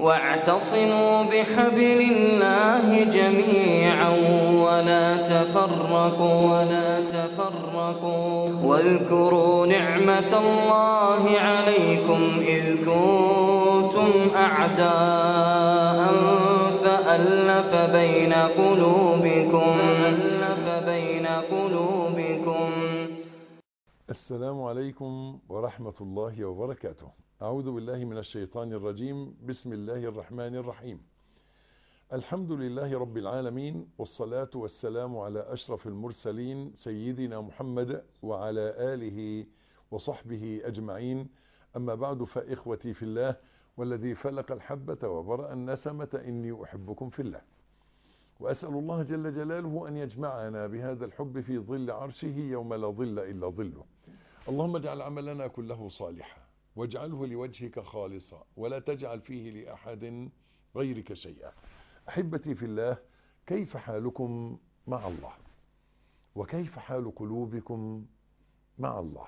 واعتصموا بحبل الله جميعا ولا تفرقوا ولا تفرقوا واذكروا نعمة الله عليكم إذ كنتم أعداء فألف بين قلوبكم فألف بين قلوبكم السلام عليكم ورحمة الله وبركاته أعوذ بالله من الشيطان الرجيم بسم الله الرحمن الرحيم الحمد لله رب العالمين والصلاة والسلام على أشرف المرسلين سيدنا محمد وعلى آله وصحبه أجمعين أما بعد فإخوتي في الله والذي فلق الحبة وبرأ النسمة إني أحبكم في الله وأسأل الله جل جلاله أن يجمعنا بهذا الحب في ظل عرشه يوم لا ظل إلا ظله اللهم اجعل عملنا كله صالحا واجعله لوجهك خالصا ولا تجعل فيه لأحد غيرك شيئا أحبتي في الله كيف حالكم مع الله وكيف حال قلوبكم مع الله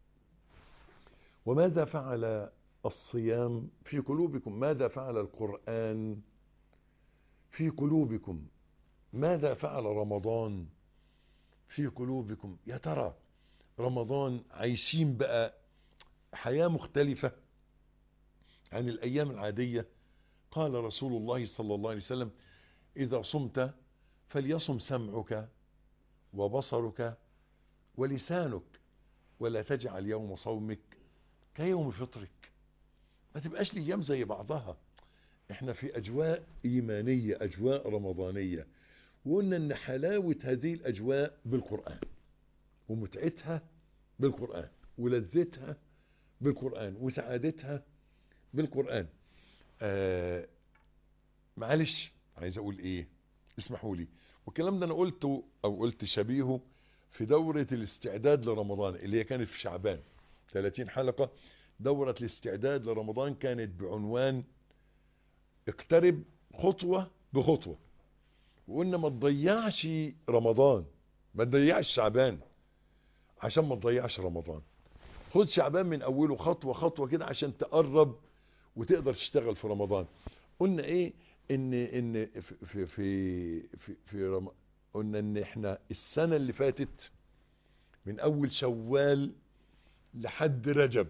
وماذا فعل الصيام في قلوبكم ماذا فعل القرآن في قلوبكم ماذا فعل رمضان في قلوبكم يا ترى رمضان عايشين بقى حياة مختلفة عن الأيام العادية قال رسول الله صلى الله عليه وسلم إذا صمت فليصم سمعك وبصرك ولسانك ولا تجعل يوم صومك كيوم فطرك ما تبقاش الأيام زي بعضها احنا في أجواء إيمانية أجواء رمضانية وقلنا أن حلاوة هذه الأجواء بالقرآن ومتعتها بالقرآن ولذتها بالقرآن وسعادتها بالقرآن آه معلش عايز أقول إيه اسمحوا لي والكلام ده أنا قلته أو قلت شبيهه في دورة الاستعداد لرمضان اللي هي كانت في شعبان 30 حلقة دورة الاستعداد لرمضان كانت بعنوان اقترب خطوة بخطوة وقلنا ما تضيعش رمضان ما تضيعش شعبان عشان ما تضيعش رمضان خد شعبان من اوله خطوة خطوة كده عشان تقرب وتقدر تشتغل في رمضان قلنا ايه ان ان في في في, في رم... قلنا ان احنا السنة اللي فاتت من اول شوال لحد رجب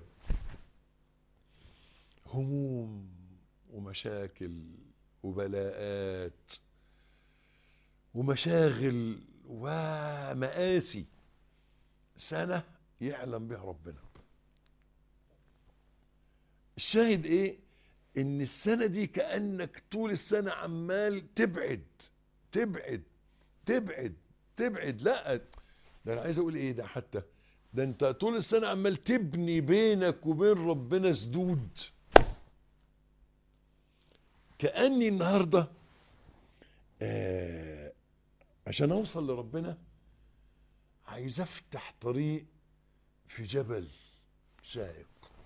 هموم ومشاكل وبلاءات ومشاغل ومآسي سنة يعلم بها ربنا الشاهد ايه ان السنة دي كأنك طول السنة عمال تبعد تبعد تبعد تبعد لا ده انا عايز اقول ايه ده حتى ده انت طول السنة عمال تبني بينك وبين ربنا سدود كأني النهاردة آه عشان اوصل لربنا عايز افتح طريق في جبل شاهق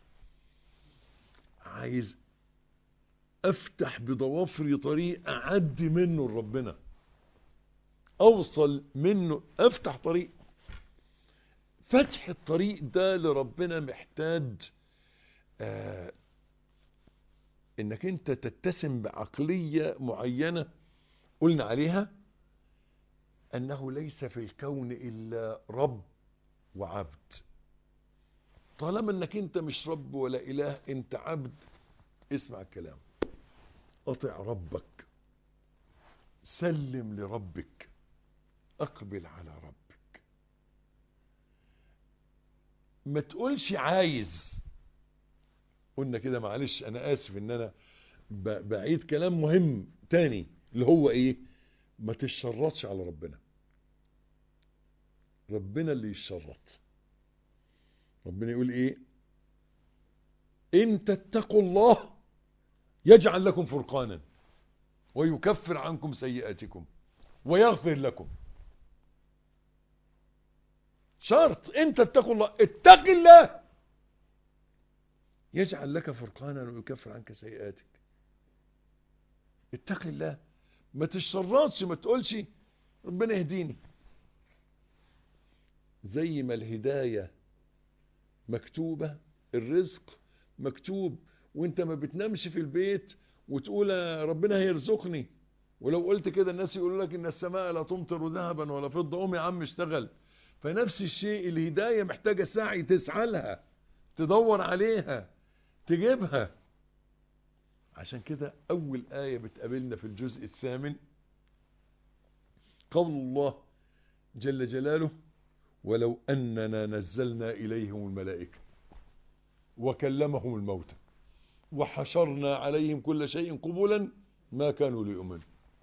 عايز افتح بضوافري طريق اعدي منه لربنا اوصل منه افتح طريق فتح الطريق ده لربنا محتاج آه انك انت تتسم بعقلية معينة قلنا عليها انه ليس في الكون الا رب وعبد طالما انك انت مش رب ولا اله انت عبد اسمع الكلام اطع ربك سلم لربك اقبل على ربك ما تقولش عايز قلنا كده معلش انا اسف ان انا بعيد كلام مهم تاني اللي هو ايه ما تشرطش على ربنا ربنا اللي يشرط ربنا يقول ايه ان تتقوا الله يجعل لكم فرقانا ويكفر عنكم سيئاتكم ويغفر لكم شرط ان تتقوا الله اتق الله يجعل لك فرقانا ويكفر عنك سيئاتك اتق الله ما تشرطش ما تقولش ربنا يهديني زي ما الهداية مكتوبة الرزق مكتوب وانت ما بتنامش في البيت وتقول ربنا هيرزقني ولو قلت كده الناس يقولوا لك ان السماء لا تمطر ذهبا ولا فضه قوم يا عم اشتغل فنفس الشيء الهدايه محتاجه سعي تسعى لها تدور عليها تجيبها عشان كده اول ايه بتقابلنا في الجزء الثامن قول الله جل جلاله ولو اننا نزلنا اليهم الملائكه وكلمهم الموتى وحشرنا عليهم كل شيء قبلا ما كانوا ليؤمنوا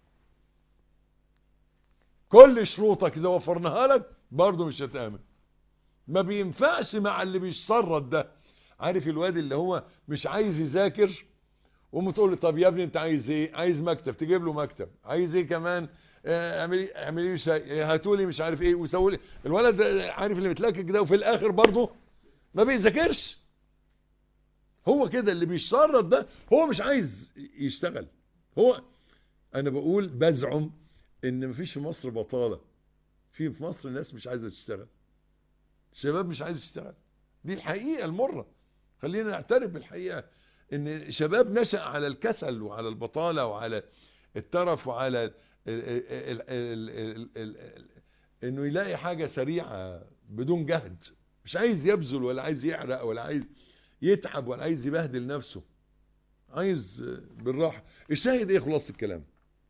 كل شروطك اذا وفرناها لك برضه مش هتامن ما بينفعش مع اللي بيشرط ده عارف الواد اللي هو مش عايز يذاكر وتقول له طب يا ابني انت عايز ايه عايز مكتب تجيب له مكتب عايز ايه كمان اعملي اعملي لي هاتوا لي مش عارف ايه وسوي لي الولد عارف اللي متلكك ده وفي الاخر برضه ما بيذاكرش هو كده اللي بيشرط ده هو مش عايز يشتغل هو انا بقول بزعم ان مفيش في مصر بطاله في في مصر ناس مش عايزه تشتغل الشباب مش عايز يشتغل دي الحقيقه المره خلينا نعترف بالحقيقه ان شباب نشأ على الكسل وعلى البطاله وعلى الترف وعلى ال ال ال ال ال انه يلاقي حاجه سريعه بدون جهد مش عايز يبذل ولا عايز يحرق ولا عايز يتعب ولا عايز يبهدل نفسه عايز بالراحه الشاهد ايه خلاص الكلام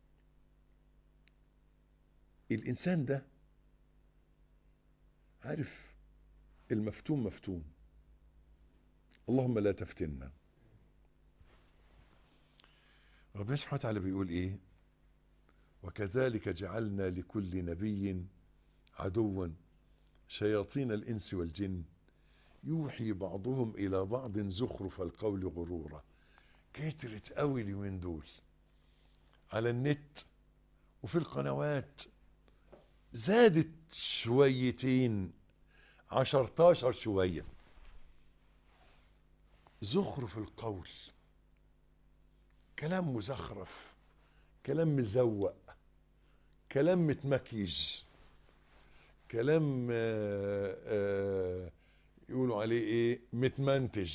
الانسان ده عارف المفتون مفتون اللهم لا تفتنا ربنا سبحانه وتعالى بيقول ايه وكذلك جعلنا لكل نبي عدوا شياطين الانس والجن يوحي بعضهم الى بعض زخرف القول غرورا كترت قوي اليومين دول على النت وفي القنوات زادت شويتين عشرتاشر شوية زخرف القول كلام مزخرف كلام مزوق كلام متمكيج كلام آآ آآ يقولوا عليه ايه متمنتج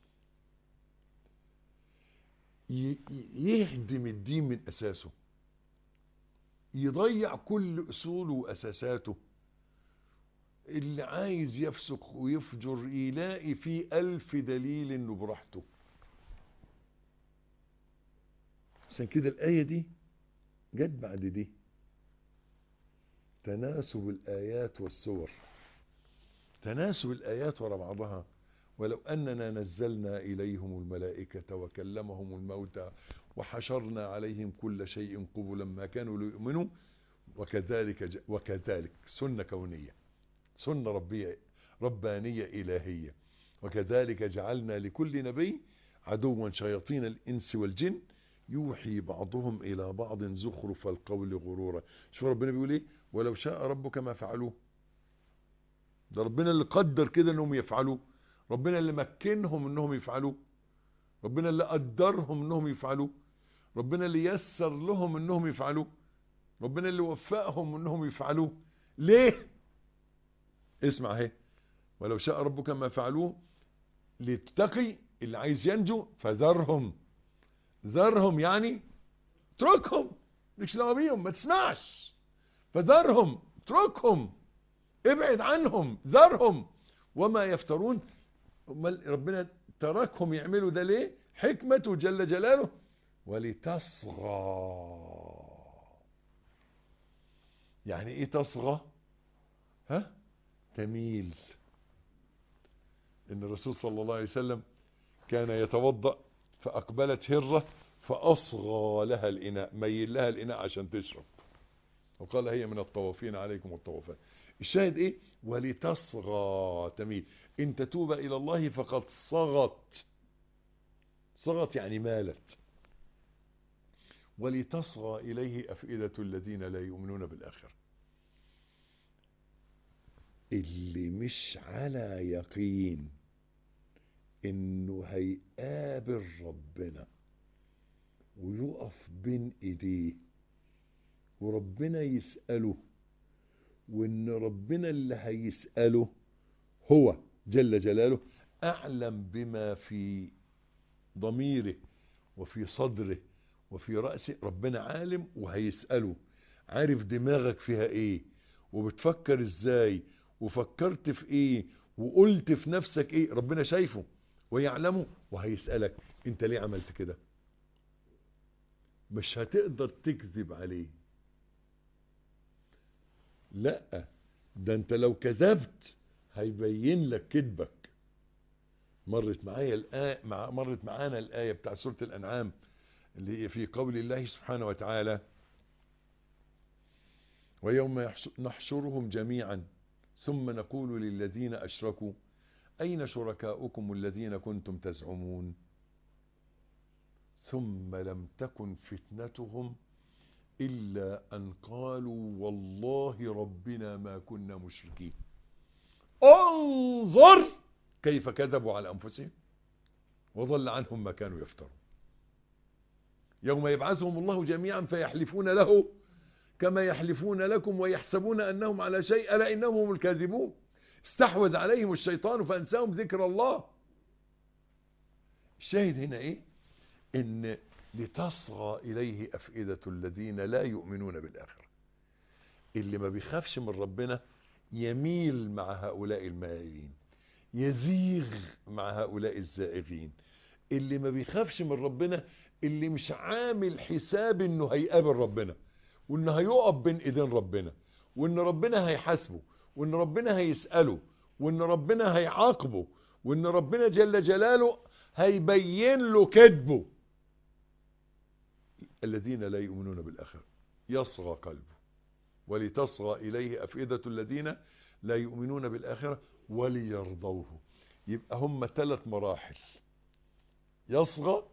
يهدم الدين من اساسه يضيع كل اصوله واساساته اللي عايز يفسق ويفجر يلاقي فيه الف دليل انه براحته عشان كده الايه دي جت بعد دي تناسب الايات والسور تناسب الايات ورا بعضها ولو اننا نزلنا اليهم الملائكه وكلمهم الموتى وحشرنا عليهم كل شيء قبلا ما كانوا ليؤمنوا وكذلك ج... وكذلك سنه كونيه سنه ربيه ربانيه الهيه وكذلك جعلنا لكل نبي عدوا شياطين الانس والجن يوحي بعضهم الى بعض زخرف القول غرورا شوف ربنا بيقول ايه ولو شاء ربك ما فعلوه ده ربنا اللي قدر كده انهم يفعلوا ربنا اللي مكنهم انهم يفعلوا ربنا اللي قدرهم انهم يفعلوا ربنا اللي يسر لهم انهم يفعلوا ربنا اللي وفقهم انهم يفعلوا ليه اسمع اهي ولو شاء ربك ما فعلوه للتقي اللي عايز ينجو فذرهم ذرهم يعني اتركهم مالكش دعوه بيهم ما تسمعش فذرهم اتركهم ابعد عنهم ذرهم وما يفترون ربنا تركهم يعملوا ده ليه حكمته جل جلاله ولتصغى يعني ايه تصغى ها تميل ان الرسول صلى الله عليه وسلم كان يتوضأ فاقبلت هرة فاصغى لها الاناء ميل لها الاناء عشان تشرب وقال هي من الطوافين عليكم والطوافات الشاهد ايه ولتصغى تميل ان تتوب الى الله فقد صغت صغت يعني مالت ولتصغى اليه افئدة الذين لا يؤمنون بالاخرة اللي مش على يقين انه هيقابل ربنا ويقف بين ايديه وربنا يسأله وان ربنا اللي هيسأله هو جل جلاله اعلم بما في ضميره وفي صدره وفي رأسه ربنا عالم وهيسأله عارف دماغك فيها ايه وبتفكر ازاي وفكرت في ايه وقلت في نفسك ايه ربنا شايفه ويعلمه وهيسألك انت ليه عملت كده مش هتقدر تكذب عليه لا ده انت لو كذبت هيبين لك كذبك مرت معايا الآية مع مرت معانا الآية بتاع سورة الأنعام اللي هي في قول الله سبحانه وتعالى ويوم نحشرهم جميعا ثم نقول للذين أشركوا أين شركاؤكم الذين كنتم تزعمون ثم لم تكن فتنتهم إلا أن قالوا والله ربنا ما كنا مشركين انظر كيف كذبوا على أنفسهم وضل عنهم ما كانوا يفترون يوم يبعثهم الله جميعا فيحلفون له كما يحلفون لكم ويحسبون أنهم على شيء ألا إنهم هم الكاذبون استحوذ عليهم الشيطان فأنساهم ذكر الله الشاهد هنا إيه إن لتصغى إليه أفئدة الذين لا يؤمنون بالآخرة اللي ما بيخافش من ربنا يميل مع هؤلاء المائلين يزيغ مع هؤلاء الزائغين اللي ما بيخافش من ربنا اللي مش عامل حساب انه هيقابل ربنا وانه هيقف بين ايدين ربنا وان ربنا هيحاسبه وان ربنا هيسأله وان ربنا هيعاقبه وان ربنا جل جلاله هيبين له كذبه الذين لا يؤمنون بالآخرة يصغى قلبه ولتصغى إليه أفئدة الذين لا يؤمنون بالآخرة وليرضوه يبقى هم ثلاث مراحل يصغى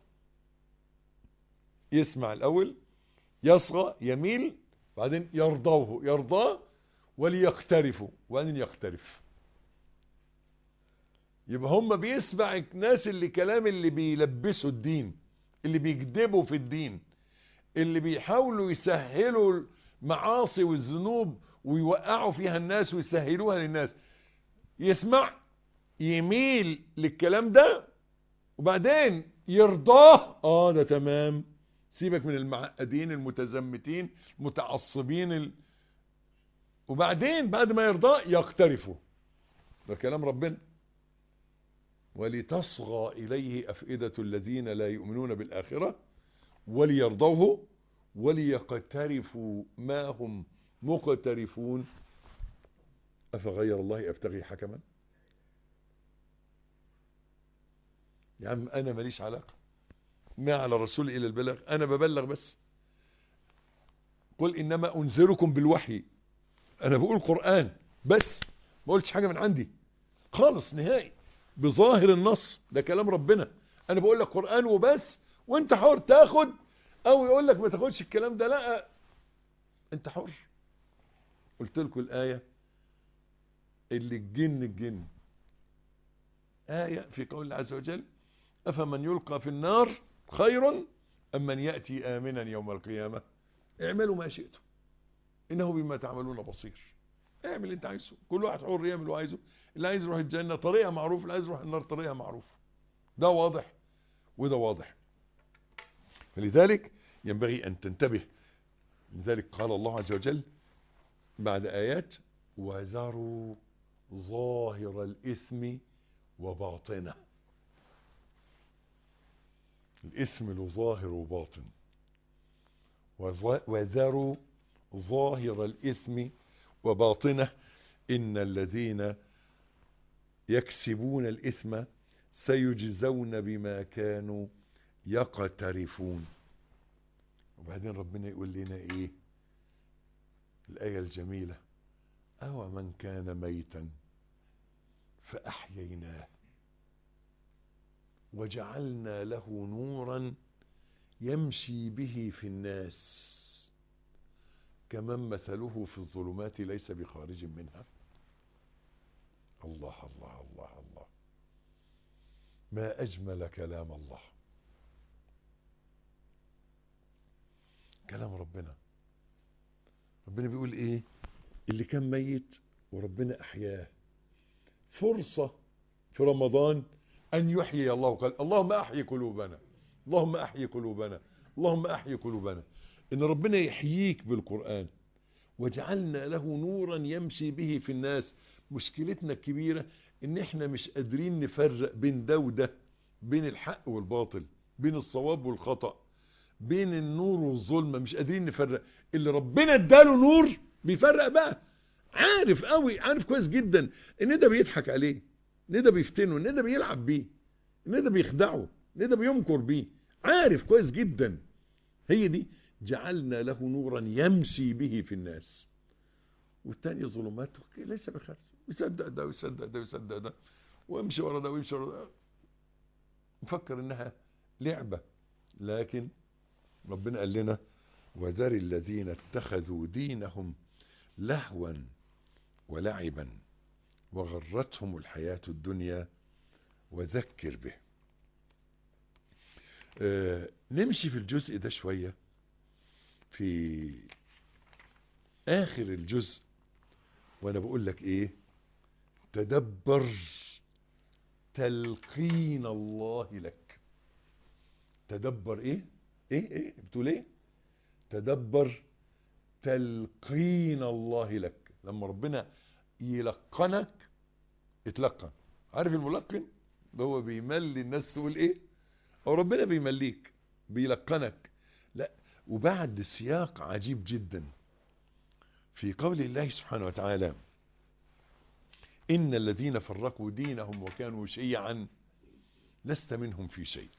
يسمع الأول يصغى يميل بعدين يرضوه يرضاه وليقترفوا وبعدين يقترف يبقى هم بيسمع الناس اللي كلام اللي بيلبسوا الدين اللي بيكذبوا في الدين اللي بيحاولوا يسهلوا المعاصي والذنوب ويوقعوا فيها الناس ويسهلوها للناس يسمع يميل للكلام ده وبعدين يرضاه اه ده تمام سيبك من المعقدين المتزمتين المتعصبين ال... وبعدين بعد ما يرضاه يقترفوا ده كلام ربنا ولتصغى إليه أفئدة الذين لا يؤمنون بالآخرة وليرضوه وليقترفوا ما هم مقترفون أفغير الله أبتغي حكما يا عم أنا ماليش علاقة ما على الرسول إلى البلاغ أنا ببلغ بس قل إنما أنذركم بالوحي أنا بقول قرآن بس ما قلتش حاجة من عندي خالص نهائي بظاهر النص ده كلام ربنا أنا بقول لك قرآن وبس وانت حر تاخد او يقول لك ما تاخدش الكلام ده لا انت حر قلت لكم الآية اللي الجن الجن آية في قول الله عز وجل أفمن يلقى في النار خير أم من يأتي آمنا يوم القيامة اعملوا ما شئتم إنه بما تعملون بصير اعمل اللي انت عايزه كل واحد حر يعمل اللي عايزه اللي عايز يروح الجنة طريقة معروف اللي عايز يروح النار طريقة معروف ده واضح وده واضح فلذلك ينبغي أن تنتبه لذلك قال الله عز وجل بعد آيات وذروا ظاهر الإثم وباطنه الإثم له ظاهر وباطن وذروا ظاهر الإثم وباطنه إن الذين يكسبون الإثم سيجزون بما كانوا يقترفون وبعدين ربنا يقول لنا ايه الآية الجميلة أو من كان ميتا فأحييناه وجعلنا له نورا يمشي به في الناس كمن مثله في الظلمات ليس بخارج منها الله الله الله الله ما أجمل كلام الله كلام ربنا ربنا بيقول ايه اللي كان ميت وربنا احياه فرصة في رمضان ان يحيي الله قال اللهم احيي قلوبنا اللهم احيي قلوبنا اللهم احيي قلوبنا ان ربنا يحييك بالقرآن وجعلنا له نورا يمشي به في الناس مشكلتنا الكبيرة ان احنا مش قادرين نفرق بين ده وده بين الحق والباطل بين الصواب والخطأ بين النور والظلمة مش قادرين نفرق اللي ربنا اداله نور بيفرق بقى عارف قوي عارف كويس جدا ان ده بيضحك عليه ان ده بيفتنه ان ده بيلعب بيه ان ده بيخدعه ان ده بيمكر بيه عارف كويس جدا هي دي جعلنا له نورا يمشي به في الناس والتاني ظلمات ليس بخير يصدق ده ويصدق ده ويصدق ده ويمشي ورا ده ويمشي ورا ده مفكر انها لعبة لكن ربنا قال لنا وذر الذين اتخذوا دينهم لهوا ولعبا وغرتهم الحياة الدنيا وذكر به آه نمشي في الجزء ده شوية في آخر الجزء وأنا بقول لك إيه تدبر تلقين الله لك تدبر إيه إيه إيه بتقول إيه تدبر تلقين الله لك لما ربنا يلقنك اتلقن عارف الملقن هو بيملي الناس تقول ايه او ربنا بيمليك بيلقنك لا وبعد سياق عجيب جدا في قول الله سبحانه وتعالى إن الذين فرقوا دينهم وكانوا شيعا لست منهم في شيء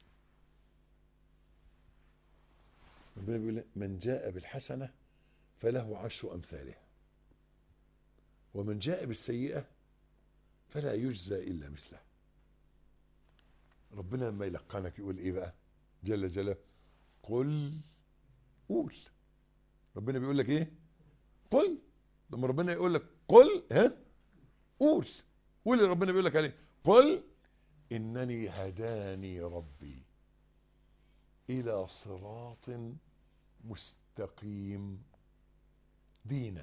ربنا بيقول من جاء بالحسنة فله عشر أمثالها ومن جاء بالسيئة فلا يجزى إلا مثله ربنا لما يلقنك يقول إيه بقى جل جلاله قل قول ربنا بيقول لك إيه قل لما ربنا يقول لك قل ها قول قول اللي ربنا بيقول لك عليه قل إنني هداني ربي إلى صراط مستقيم دينا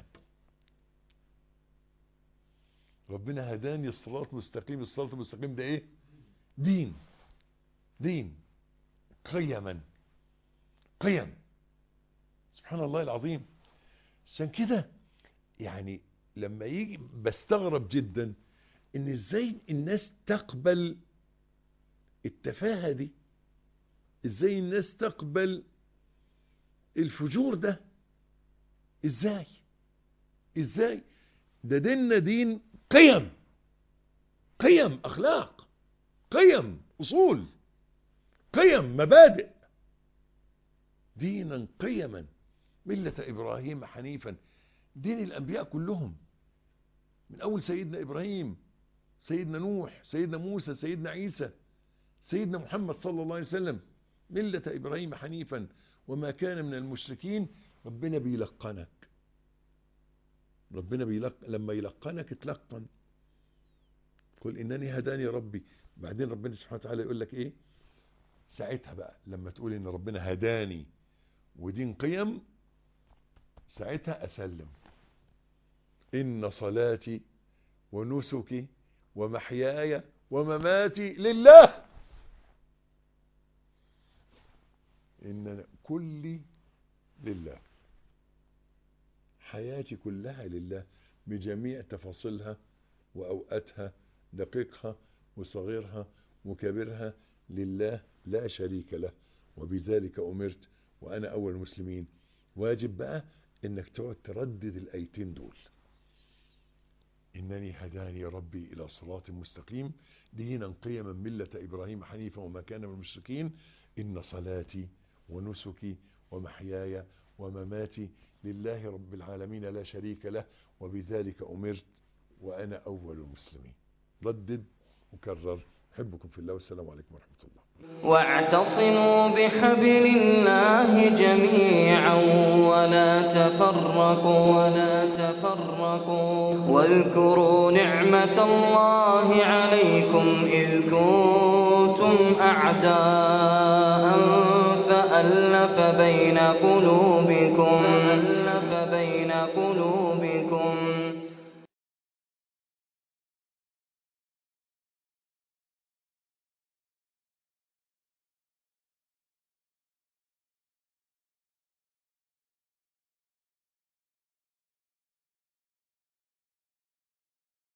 ربنا هداني الصراط مستقيم الصراط المستقيم ده ايه دين دين قيما قيم سبحان الله العظيم عشان كده يعني لما يجي بستغرب جدا ان ازاي الناس تقبل التفاهة دي ازاي الناس تقبل الفجور ده ازاي ازاي ده ديننا دين قيم قيم اخلاق قيم اصول قيم مبادئ دينا قيما ملة ابراهيم حنيفا دين الانبياء كلهم من اول سيدنا ابراهيم سيدنا نوح سيدنا موسى سيدنا عيسى سيدنا محمد صلى الله عليه وسلم ملة ابراهيم حنيفا وما كان من المشركين ربنا بيلقنك ربنا بيلق... لما يلقنك اتلقن قل انني هداني ربي بعدين ربنا سبحانه وتعالى يقول لك ايه ساعتها بقى لما تقول ان ربنا هداني ودين قيم ساعتها اسلم ان صلاتي ونسكي ومحياي ومماتي لله ان كلي لله حياتي كلها لله بجميع تفاصيلها وأوقاتها دقيقها وصغيرها وكبرها لله لا شريك له وبذلك أمرت وأنا أول المسلمين واجب بقى إنك تقعد تردد الآيتين دول إنني هداني ربي إلى صراط مستقيم دينا قيما ملة إبراهيم حنيفا وما كان من المشركين إن صلاتي ونسكي ومحياي ومماتي لله رب العالمين لا شريك له وبذلك أمرت وأنا أول المسلمين ردد وكرر أحبكم في الله والسلام عليكم ورحمة الله واعتصموا بحبل الله جميعا ولا تفرقوا ولا تفرقوا واذكروا نعمة الله عليكم إذ كنتم أعداء فألف بين قلوبكم فألف بين قلوبكم